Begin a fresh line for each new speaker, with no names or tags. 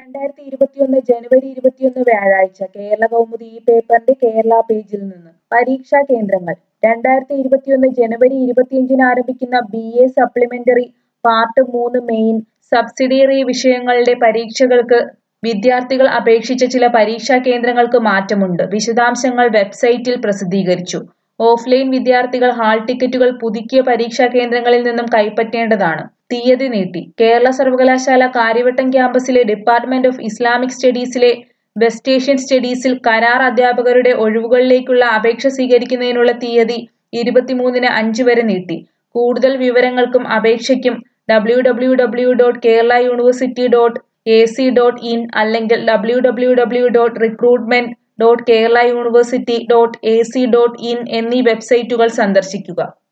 രണ്ടായിരത്തി ഇരുപത്തിയൊന്ന് ജനുവരി ഇരുപത്തിയൊന്ന് വ്യാഴാഴ്ച കേരള കൗമുദി ഈ പേപ്പറിന്റെ കേരള പേജിൽ നിന്ന് പരീക്ഷാ കേന്ദ്രങ്ങൾ രണ്ടായിരത്തി ഇരുപത്തിയൊന്ന് ജനുവരി ഇരുപത്തിയഞ്ചിന് ആരംഭിക്കുന്ന ബി എ സപ്ലിമെന്ററി പാർട്ട് മൂന്ന് മെയിൻ സബ്സിഡിയറി വിഷയങ്ങളുടെ പരീക്ഷകൾക്ക് വിദ്യാർത്ഥികൾ അപേക്ഷിച്ച ചില പരീക്ഷാ കേന്ദ്രങ്ങൾക്ക് മാറ്റമുണ്ട് വിശദാംശങ്ങൾ വെബ്സൈറ്റിൽ പ്രസിദ്ധീകരിച്ചു ഓഫ്ലൈൻ വിദ്യാർത്ഥികൾ ഹാൾ ടിക്കറ്റുകൾ പുതുക്കിയ പരീക്ഷാ കേന്ദ്രങ്ങളിൽ നിന്നും കൈപ്പറ്റേണ്ടതാണ് തീയതി നീട്ടി കേരള സർവകലാശാല കാര്യവട്ടം ക്യാമ്പസിലെ ഡിപ്പാർട്ട്മെന്റ് ഓഫ് ഇസ്ലാമിക് സ്റ്റഡീസിലെ വെസ്റ്റ് ഏഷ്യൻ സ്റ്റഡീസിൽ കരാർ അധ്യാപകരുടെ ഒഴിവുകളിലേക്കുള്ള അപേക്ഷ സ്വീകരിക്കുന്നതിനുള്ള തീയതി ഇരുപത്തിമൂന്നിന് അഞ്ച് വരെ നീട്ടി കൂടുതൽ വിവരങ്ങൾക്കും അപേക്ഷയ്ക്കും W W W dot Kerala university dot A C dot in അല്ലെങ്കിൽ W W W dot recruitment dot Kerala university dot A C dot in എന്നീ വെബ്സൈറ്റുകൾ സന്ദർശിക്കുക